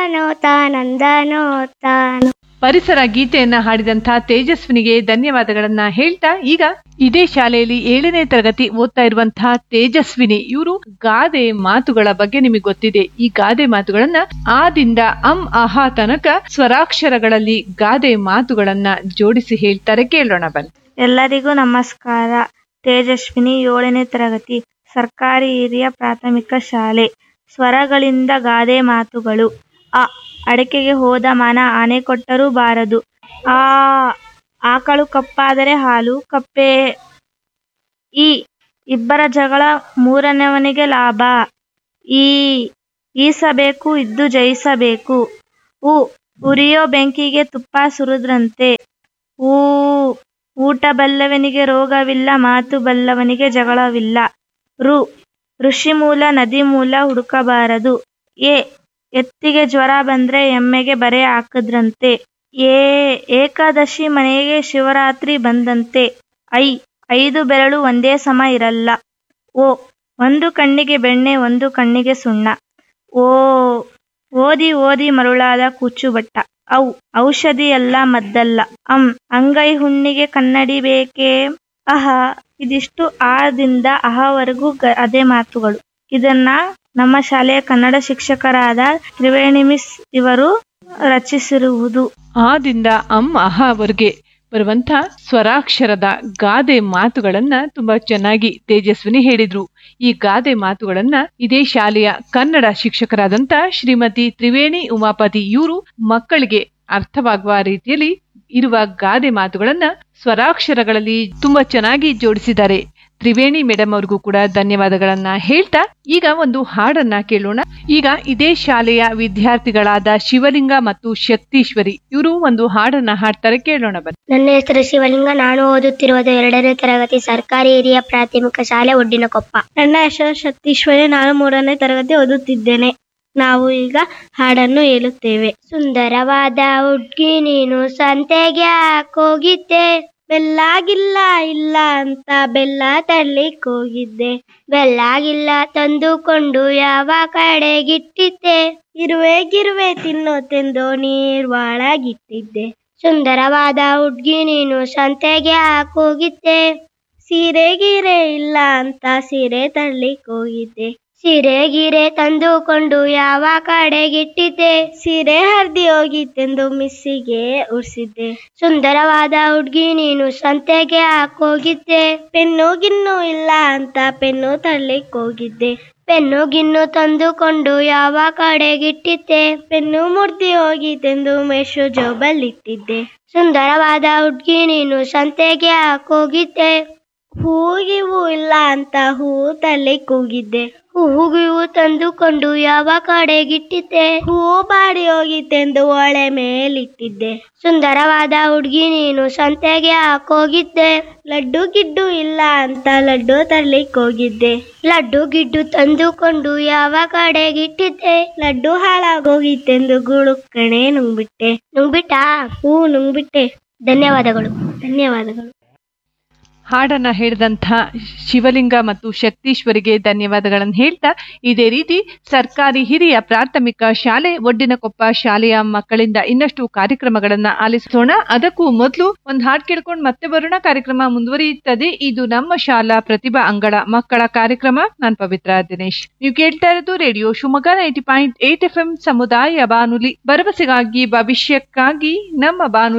ತಾನೋ ತಾನಂದನೋ ತಾನೋ ಪರಿಸರ ಗೀತೆಯನ್ನ ಹಾಡಿದಂಥ ತೇಜಸ್ವಿನಿಗೆ ಧನ್ಯವಾದಗಳನ್ನ ಹೇಳ್ತಾ ಈಗ ಇದೇ ಶಾಲೆಯಲ್ಲಿ ಏಳನೇ ತರಗತಿ ಓದ್ತಾ ಇರುವಂತಹ ತೇಜಸ್ವಿನಿ ಇವರು ಗಾದೆ ಮಾತುಗಳ ಬಗ್ಗೆ ನಿಮಗೆ ಗೊತ್ತಿದೆ ಈ ಗಾದೆ ಮಾತುಗಳನ್ನ ಆದಿಂದ ಅಂ ಅಹ ತನಕ ಸ್ವರಾಕ್ಷರಗಳಲ್ಲಿ ಗಾದೆ ಮಾತುಗಳನ್ನ ಜೋಡಿಸಿ ಹೇಳ್ತಾರೆ ಕೇಳೋಣ ಬನ್ನಿ ಎಲ್ಲರಿಗೂ ನಮಸ್ಕಾರ ತೇಜಸ್ವಿನಿ ಏಳನೇ ತರಗತಿ ಸರ್ಕಾರಿ ಹಿರಿಯ ಪ್ರಾಥಮಿಕ ಶಾಲೆ ಸ್ವರಗಳಿಂದ ಗಾದೆ ಮಾತುಗಳು ಅ ಅಡಕೆಗೆ ಹೋದ ಮನ ಆನೆ ಕೊಟ್ಟರೂ ಬಾರದು ಆ ಆಕಳು ಕಪ್ಪಾದರೆ ಹಾಲು ಕಪ್ಪೆ ಈ ಇಬ್ಬರ ಜಗಳ ಮೂರನೆಯವನಿಗೆ ಲಾಭ ಈ ಈಸಬೇಕು ಇದ್ದು ಜಯಿಸಬೇಕು ಉ ಉರಿಯೋ ಬೆಂಕಿಗೆ ತುಪ್ಪ ಸುರಿದ್ರಂತೆ ಊ ಊಟ ಬಲ್ಲವನಿಗೆ ರೋಗವಿಲ್ಲ ಮಾತು ಬಲ್ಲವನಿಗೆ ಜಗಳವಿಲ್ಲ ರು ಋಷಿ ಮೂಲ ನದಿ ಮೂಲ ಹುಡುಕಬಾರದು ಎ ಎತ್ತಿಗೆ ಜ್ವರ ಬಂದ್ರೆ ಎಮ್ಮೆಗೆ ಬರೆ ಹಾಕದ್ರಂತೆ ಏ ಏಕಾದಶಿ ಮನೆಗೆ ಶಿವರಾತ್ರಿ ಬಂದಂತೆ ಐ ಐದು ಬೆರಳು ಒಂದೇ ಸಮ ಇರಲ್ಲ ಓ ಒಂದು ಕಣ್ಣಿಗೆ ಬೆಣ್ಣೆ ಒಂದು ಕಣ್ಣಿಗೆ ಸುಣ್ಣ ಓ ಓದಿ ಓದಿ ಮರುಳಾದ ಕುಚ್ಚುಬಟ್ಟ ಔ ಔಷಧಿ ಅಲ್ಲ ಮದ್ದಲ್ಲ ಅಂ ಅಂಗೈ ಹುಣ್ಣಿಗೆ ಕನ್ನಡಿ ಬೇಕೇ ಅಹ ಇದಿಷ್ಟು ಆದಿಂದ ಅಹವರೆಗೂ ಗ- ಅದೇ ಮಾತುಗಳು ಇದನ್ನ ನಮ್ಮ ಶಾಲೆಯ ಕನ್ನಡ ಶಿಕ್ಷಕರಾದ ತ್ರಿವೇಣಿ ಮಿಸ್ ಇವರು ರಚಿಸಿರುವುದು ಆದಿಂದ ಅಂ ಅಹವರೆಗೆ ಬರುವಂತ ಸ್ವರಾಕ್ಷರದ ಗಾದೆ ಮಾತುಗಳನ್ನ ತುಂಬಾ ಚೆನ್ನಾಗಿ ತೇಜಸ್ವಿನಿ ಹೇಳಿದ್ರು ಈ ಗಾದೆ ಮಾತುಗಳನ್ನ ಇದೇ ಶಾಲೆಯ ಕನ್ನಡ ಶಿಕ್ಷಕರಾದಂತ ಶ್ರೀಮತಿ ತ್ರಿವೇಣಿ ಉಮಾಪತಿ ಇವರು ಮಕ್ಕಳಿಗೆ ಅರ್ಥವಾಗುವ ರೀತಿಯಲ್ಲಿ ಇರುವ ಗಾದೆ ಮಾತುಗಳನ್ನ ಸ್ವರಾಕ್ಷರಗಳಲ್ಲಿ ತುಂಬಾ ಚೆನ್ನಾಗಿ ಜೋಡಿಸಿದ್ದಾರೆ ತ್ರಿವೇಣಿ ಮೇಡಮ್ ಅವ್ರಿಗೂ ಕೂಡ ಧನ್ಯವಾದಗಳನ್ನ ಹೇಳ್ತಾ ಈಗ ಒಂದು ಹಾಡನ್ನ ಕೇಳೋಣ ಈಗ ಇದೇ ಶಾಲೆಯ ವಿದ್ಯಾರ್ಥಿಗಳಾದ ಶಿವಲಿಂಗ ಮತ್ತು ಶಕ್ತೀಶ್ವರಿ ಇವರು ಒಂದು ಹಾಡನ್ನ ಹಾಡ್ತಾರೆ ಕೇಳೋಣ ಬನ್ನಿ ನನ್ನ ಹೆಸರು ಶಿವಲಿಂಗ ನಾನು ಓದುತ್ತಿರುವುದು ಎರಡನೇ ತರಗತಿ ಸರ್ಕಾರಿ ಹಿರಿಯ ಪ್ರಾಥಮಿಕ ಶಾಲೆ ಒಡ್ಡಿನಕೊಪ್ಪ ನನ್ನ ಹೆಸರು ಶಕ್ತೀಶ್ವರಿ ನಾನು ಮೂರನೇ ತರಗತಿ ಓದುತ್ತಿದ್ದೇನೆ ನಾವು ಈಗ ಹಾಡನ್ನು ಹೇಳುತ್ತೇವೆ ಸುಂದರವಾದ ಹುಡ್ಗಿ ನೀನು ಸಂತೆಗೆ ಹಾಕೋಗಿದ್ದೆ ಬೆಲ್ಲಾಗಿಲ್ಲ ಇಲ್ಲ ಅಂತ ಬೆಲ್ಲ ತರ್ಲಿಕ್ ಹೋಗಿದ್ದೆ ಬೆಲ್ಲಾಗಿಲ್ಲ ತಂದುಕೊಂಡು ಯಾವ ಕಡೆಗಿಟ್ಟಿದ್ದೆ ಇರುವೆ ಗಿರುವೆ ತಿನ್ನೋ ತೆಂದು ನೀರ್ವಾಳಗಿಟ್ಟಿದ್ದೆ ಸುಂದರವಾದ ಹುಡ್ಗಿ ನೀನು ಸಂತೆಗೆ ಹಾಕೋಗಿದ್ದೆ ಸೀರೆ ಗೀರೆ ಇಲ್ಲ ಅಂತ ಸೀರೆ ತರ್ಲಿಕ್ ಹೋಗಿದ್ದೆ ಸೀರೆ ಗೀರೆ ತಂದುಕೊಂಡು ಯಾವ ಕಡೆಗಿಟ್ಟಿದ್ದೆ ಸೀರೆ ಹರ್ದಿ ಹೋಗಿತ್ತೆಂದು ಮಿಸ್ಸಿಗೆ ಉಡ್ಸಿದ್ದೆ ಸುಂದರವಾದ ಹುಡ್ಗಿ ನೀನು ಸಂತೆಗೆ ಹಾಕೋಗಿದ್ದೆ ಪೆನ್ನು ಗಿನ್ನು ಇಲ್ಲ ಅಂತ ಪೆನ್ನು ತರ್ಲಿಕ್ ಹೋಗಿದ್ದೆ ಪೆನ್ನು ಗಿನ್ನು ತಂದುಕೊಂಡು ಯಾವ ಕಡೆಗಿಟ್ಟಿದ್ದೆ ಪೆನ್ನು ಮುರ್ದಿ ಹೋಗಿತ್ತೆಂದು ಮೆಶು ಜೋಬಲ್ಲಿಟ್ಟಿದ್ದೆ ಸುಂದರವಾದ ಹುಡ್ಗಿ ನೀನು ಸಂತೆಗೆ ಹಾಕೋಗಿದ್ದೆ ಹೂಗಿವು ಇಲ್ಲ ಅಂತ ಹೂ ತರ್ಲಿಕ್ ಹೋಗಿದ್ದೆ ಹೂಗಿವು ತಂದುಕೊಂಡು ಯಾವ ಕಡೆಗಿಟ್ಟಿದ್ದೆ ಹೂ ಬಾಡಿ ಹೋಗಿತ್ತೆಂದು ಒಳೆ ಮೇಲಿಟ್ಟಿದ್ದೆ ಸುಂದರವಾದ ಹುಡ್ಗಿ ನೀನು ಸಂತೆಗೆ ಹಾಕೋಗಿದ್ದೆ ಲಡ್ಡು ಗಿಡ್ಡು ಇಲ್ಲ ಅಂತ ಲಡ್ಡು ತರ್ಲಿಕ್ ಹೋಗಿದ್ದೆ ಲಡ್ಡು ಗಿಡ್ಡು ತಂದುಕೊಂಡು ಯಾವ ಕಡೆಗಿಟ್ಟಿದ್ದೆ ಲಡ್ಡು ಹಾಳಾಗೋಗಿತ್ತೆಂದು ಗುಳುಕ್ಕಣೆ ನುಂಗ್ಬಿಟ್ಟೆ ನುಂಗ್ಬಿಟ್ಟಾ ಹೂ ನುಂಗ್ಬಿಟ್ಟೆ ಧನ್ಯವಾದಗಳು ಧನ್ಯವಾದಗಳು ಹಾಡನ್ನ ಹೇಳಿದಂಥ ಶಿವಲಿಂಗ ಮತ್ತು ಶಕ್ತೀಶ್ವರಿಗೆ ಧನ್ಯವಾದಗಳನ್ನು ಹೇಳ್ತಾ ಇದೇ ರೀತಿ ಸರ್ಕಾರಿ ಹಿರಿಯ ಪ್ರಾಥಮಿಕ ಶಾಲೆ ಒಡ್ಡಿನಕೊಪ್ಪ ಶಾಲೆಯ ಮಕ್ಕಳಿಂದ ಇನ್ನಷ್ಟು ಕಾರ್ಯಕ್ರಮಗಳನ್ನ ಆಲಿಸೋಣ ಅದಕ್ಕೂ ಮೊದಲು ಒಂದು ಹಾಡು ಕೇಳ್ಕೊಂಡು ಮತ್ತೆ ಬರೋಣ ಕಾರ್ಯಕ್ರಮ ಮುಂದುವರಿಯುತ್ತದೆ ಇದು ನಮ್ಮ ಶಾಲಾ ಪ್ರತಿಭಾ ಅಂಗಳ ಮಕ್ಕಳ ಕಾರ್ಯಕ್ರಮ ನಾನು ಪವಿತ್ರ ದಿನೇಶ್ ನೀವು ಕೇಳ್ತಾ ಇರೋದು radio Shivamogga ninety point eight F M ಸಮುದಾಯ ಬಾನುಲಿ ಭರವಸೆಗಾಗಿ ಭವಿಷ್ಯಕ್ಕಾಗಿ ನಮ್ಮ ಬಾನುಲಿ